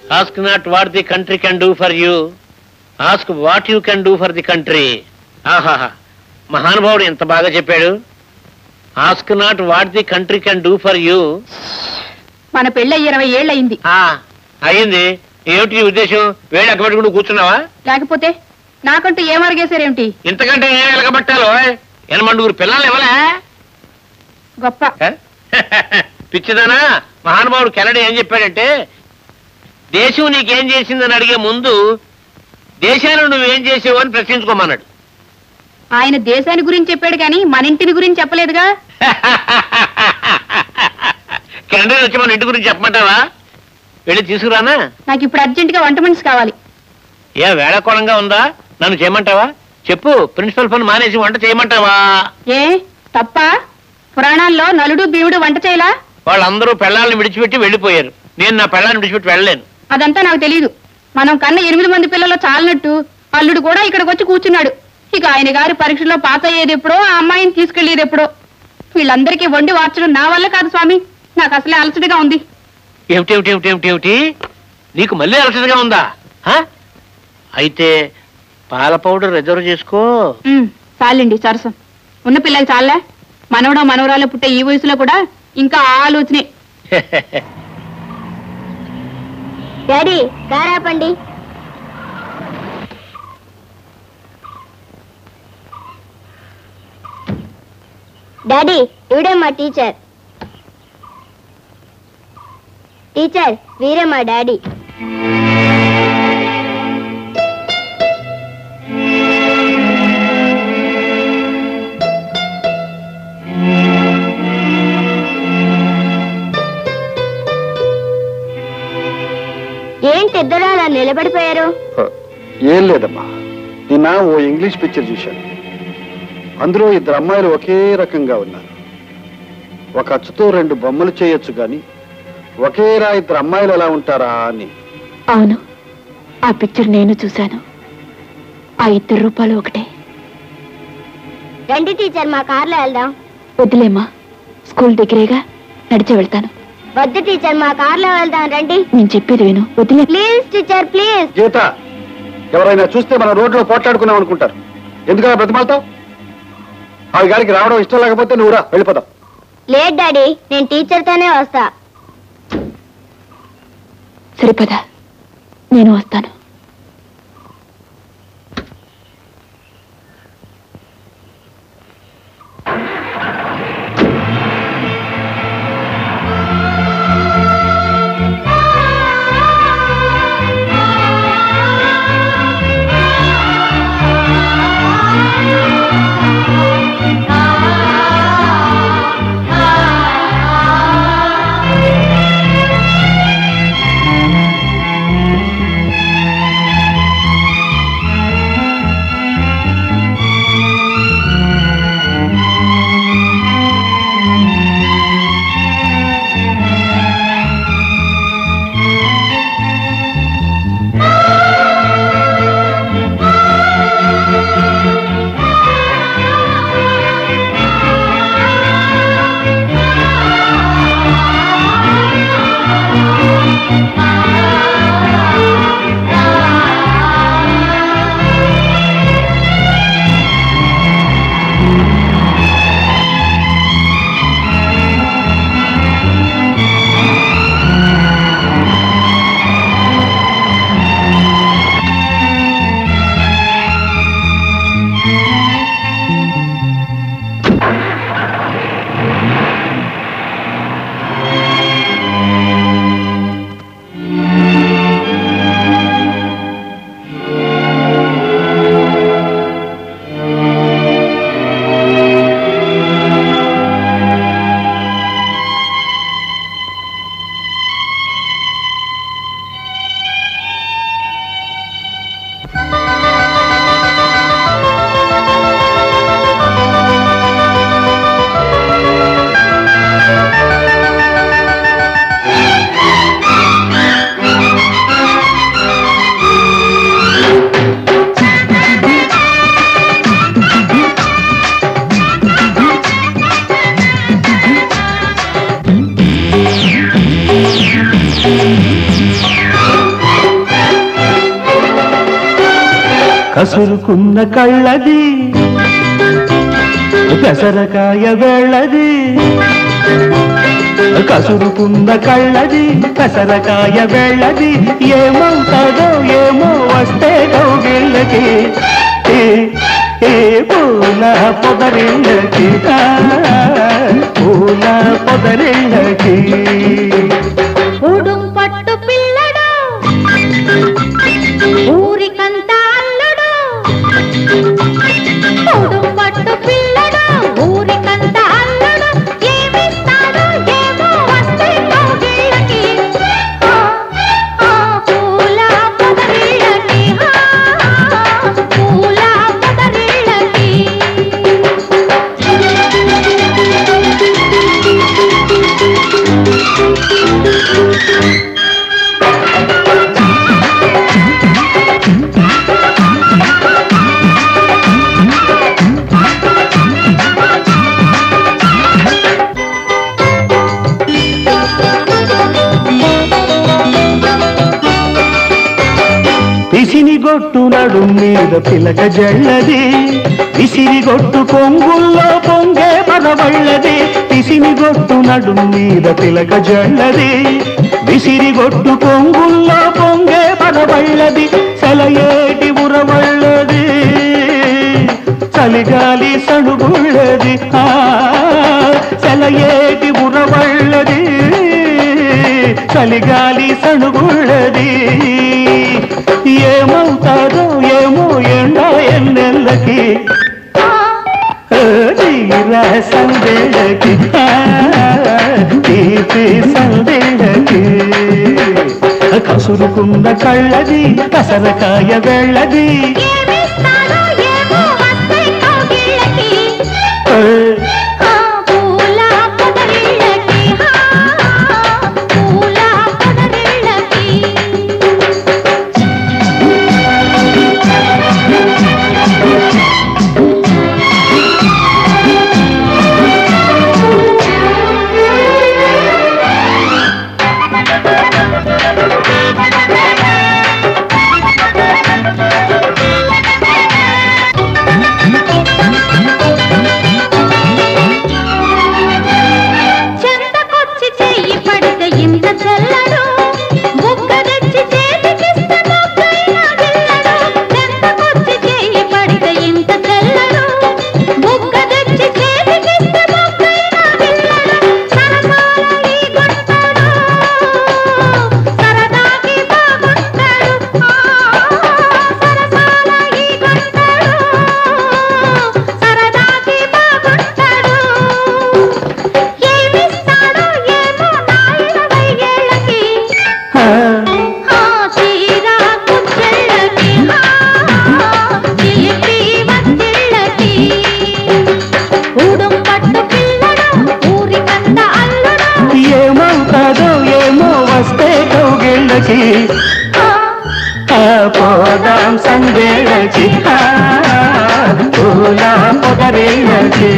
Ask not what the country can do for you ask what you can do for the country ఆహాహా మహానుభావుడు ఎంత బాగా చెప్పాడు ask not what the country can do for you మన పెళ్ళి ఇరవై ఏళ్ళయింది అయింది ఏమిటి నీ ఉద్దేశం వేడి అక్కబెట్టుకుంటూ కూర్చున్నావా లేకపోతే నాకంటూ ఏం అడిగేశారేమిటి ఇంతకంటే ఏం వెలగబట్టాలో ఎనమండుగురు పిల్లలు ఇవ్వలే గొప్ప ఏ? పిచ్చిదానా మహానుభావుడు కెనడ ఏం చెప్పాడంటే దేశం నీకేం చేసిందని అడిగే ముందు దేశాన్ని నువ్వేం చేసావు అని ప్రశ్నించుకోమన్నాడు ఆయన దేశాన్ని గురించి చెప్పాడు కానీ మన ఇంటిని గురించి చెప్పలేదుగా కెనడా వచ్చి మన ఇంటి గురించి చెప్పమంటావా వెళ్ళి తీసుకురానా నాకు ఇప్పుడు అర్జెంట్ గా వంట మనిషి కావాలి ఏ వేళకోళంగా ఉందా నన్ను చేయమంటావా చెప్పు ప్రిన్సిపల్ పని మానేసి వంట చేయమంటావా ఏ తప్ప పురాణాల్లో నలుడు భీముడు వంట చేయలా వాళ్ళందరూ పెళ్ళాలను విడిచిపెట్టి వెళ్ళిపోయారు నేను నా పెళ్ళాన్ని విడిచిపెట్టి వెళ్ళలేను అదంతా నాకు తెలియదు మనం కన్న ఎనిమిది మంది పిల్లలు చాలనట్టు అల్లుడు కూడా ఇక్కడికి వచ్చి కూర్చున్నాడు ఇక ఆయన గారి పరీక్షలో పాస్ అయ్యేది ఎప్పుడో ఆ అమ్మాయిని తీసుకెళ్లేది ఎప్పుడో వీళ్ళందరికీ వండి వార్చడం నా వల్ల కాదు స్వామి నాకు అసలే అలసటగా ఉంది ఏమిటి ఏమిటి ఏమిటి ఏమిటి ఏమిటి నీకు మళ్ళీ అలసటగా ఉందా హ? అయితే పాల పౌడర్ రిజర్వ్ చేసుకో ఉమ్, చాలండి సరసం ఉన్న పిల్లలు చాలే మనవడో మనవరాలు పుట్టే ఈ వయసులో కూడా ఇంకా ఆ ఆలోచనే డాడీ కారాపండి డాడీ ఇవిడే మా టీచర్ టీచర్ వీరే మా డాడీ ఏంటి ఇద్దరు అలా నిలబడిపోయారు ఏం లేదమ్మా నిన్న ఓ ఇంగ్లీష్ పిక్చర్ చూశాను అందులో ఇద్దరు అమ్మాయిలు ఒకే రకంగా ఉన్నారు ఒక అచ్చుతో రెండు బొమ్మలు చేయొచ్చు గాని ఒకేరా ఇద్దరు అమ్మాయిలు ఎలా ఉంటారా అని అవును ఆ పిక్చర్ నేను చూశాను ఆ ఇద్దరు రూపాయలు ఒకటే రండి టీచర్ మా కార్లో వెళ్దాం వద్దులేమ్మా స్కూల్ దగ్గరేగా నడిచి వెళ్తాను వద్దు టీచర్ మా కార్లో వెళ్దాం రండి నేను చెప్పేది విను వదిలే ప్లీజ్ టీచర్ ప్లీజ్ గీత ఎవరైనా చూస్తే మన రోడ్లో పోట్లాడుకున్నాం అనుకుంటారు ఎందుకలా బ్రతిమాలతావు ఆవి గారికి రావడం ఇష్టం లేకపోతే నువ్వు రా వెళ్ళిపోదాం లేదు డాడీ నేను టీచర్తోనే వస్తా సరిపదా నేను వస్తాను ఆ కసురుకున్న కళ్ళది పెసరకాయ వెళ్ళది కసురుకున్న కళ్ళది పెసరకాయ వెళ్ళది ఏమవుతాడో ఏమో వస్తే కౌగిళ్ళకి ఏ ఏ పూల పొదరిళ్ళకి ఆ, పూల పొదరిళ్ళకి ఉడుం పట్టు పిల్లడు ఊరికంతా అల్లుడు ఉడుం పట్టు పిల్లడు ఊరికంతా అల్లుడు ఏమిస్తాడు ఏమో వస్తే కౌగిళ్ళకి ఆ, ఆ, పూల పొదరిళ్ళకి ఆ, పూల పొదరిళ్ళకి పిసినిగొట్టు నడుం మీద పిలక జల్లది విసిరిగొట్టు కొంగుల్లో పొంగే పదవళ్ళది పిసినిగొట్టు నడుం మీద పిలక జల్లది విసిరిగొట్టు కొంగుల్లో పొంగే పదవళ్ళది సెలయేటి ఉరవళ్ళది చలిగాలి సడుగుళ్ళది ఆ సెలయేటి ఉరవళ్ళది చలిగాలి సడుగుళ్ళది ఏమవుతారో ఏమో ఎండ ఎన్నెల్లకి తీరా సందేళ్ళకి తీపి సందేళ్ళకి కసురుకున్న కళ్ళది కసరకాయ వెళ్ళది ఏమిస్తాడో ఏమో వస్తే కౌగిళ్ళకి ఆ పూల పొదరిళ్ళకి ఆ పూల పొదరిళ్ళకి చెంతకొచ్చి చెయ్యి పడితే ఇంత చల్లడు బుగ్గ తెచ్చి చేతికిస్తే మొక్కైనా గిల్లడు చెంతకొచ్చి చెయ్యి పడితే ఇంత చల్లడు బుగ్గ తెచ్చి చేతికిస్తే మొక్కైనా గిల్లడు సరసాల ఈ గుంటడు సరదాకి బాగుంటాడు సరసాల ఈ గుంటడు సరదాకి బాగుంటాడు ఏమిస్తాడో ఏమో నా ఇరవై ఏళ్ళకి ఆ, ఆ చీరా కుచ్చెళ్ళకి ఆ చిలిపి వత్తిళ్ళకి ఊడుం పట్టు పిల్లడు ఊరికంత అల్లుడు ఏమవుతాదో ఏమో వస్తే కౌగిళ్ళకి ఆ ఆ పోదాం సందేళ్ళకి ఆ, పూల పొగరిళ్ళకి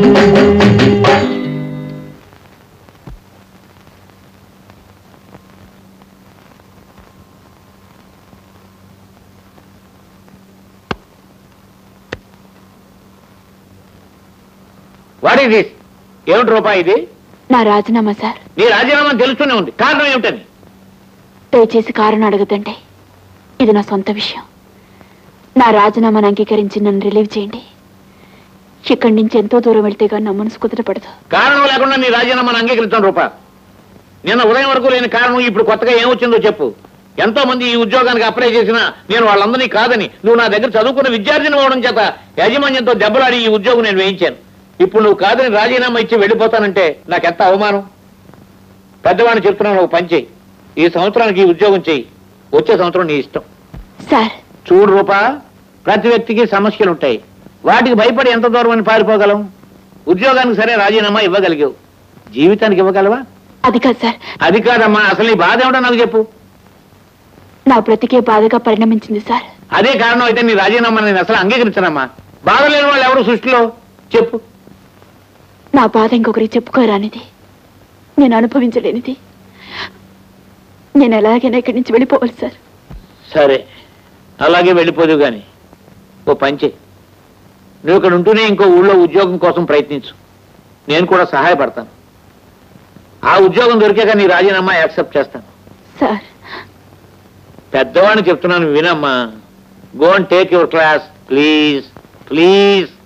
వాట్ ఈస్ దిస్ ఏమిటి రూపాయి ఇది నా రాజీనామా సార్ నీ రాజీనామా తెలుస్తూనే ఉంది కారణం ఏమిటని దయచేసి కారణం అడగదండి ఇది నా సొంత విషయం నా రాజీనామాను అంగీకరించి నన్ను రిలీవ్ చేయండి ఇక్కడి నుంచి ఎంతో దూరం వెళ్తే కానీ నా మనసు కుదరపడదు కారణం లేకుండా నీ రాజీనామాను అంగీకరించాను రూపా నిన్న ఉదయం వరకు లేని కారణం ఇప్పుడు కొత్తగా ఏమొచ్చిందో చెప్పు ఎంతో మంది ఈ ఉద్యోగానికి అప్లై చేసినా నేను వాళ్ళందరినీ కాదని నువ్వు నా దగ్గర చదువుకున్న విద్యార్థిని అవడం చేత యాజమాన్యంతో దెబ్బలాడి ఈ ఉద్యోగం నేను వేయించాను ఇప్పుడు నువ్వు కాదని రాజీనామా ఇచ్చి వెళ్ళిపోతానంటే నాకెంత అవమానం పెద్దవాడిని చెప్తున్నాను ఒక పని చెయ్యి ఈ సంవత్సరానికి ఈ ఉద్యోగం చెయ్యి వచ్చే సంవత్సరం నీ ఇష్టం సార్ చూడు రూపా ప్రతి వ్యక్తికి సమస్యలు ఉంటాయి వాటికి భయపడి ఎంత దూరం అని పారిపోగలం ఉద్యోగానికి సరే రాజీనామా ఇవ్వగలిగావు జీవితానికి ఇవ్వగలవా అది కాదు సార్ అది కాదమ్మా అసలు నీ బాధ ఏమిటో నాకు చెప్పు నా బ్రతికే బాధగా పరిణమించింది సార్ అదే కారణం అయితే నీ రాజీనామా నేను అసలు అంగీకరించనమ్మా బాధ లేని వాళ్ళు ఎవరు సృష్టిలో చెప్పు నా బాధ ఇంకొకరికి చెప్పుకోరానిది నేను అనుభవించలేనిది నేను ఎలాగైనా ఇక్కడి నుంచి వెళ్ళిపోవాలి సార్ సరే అలాగే వెళ్ళిపోదు గాని ఓ పంచే నువ్వు ఇక్కడ ఉంటూనే ఇంకో ఊళ్ళో ఉద్యోగం కోసం ప్రయత్నించు నేను కూడా సహాయపడతాను ఆ ఉద్యోగం దొరికాక నీ రాజీనామా యాక్సెప్ట్ చేస్తాను సార్ పెద్దవాడిని చెప్తున్నాను వినమ్మా go and take your class please please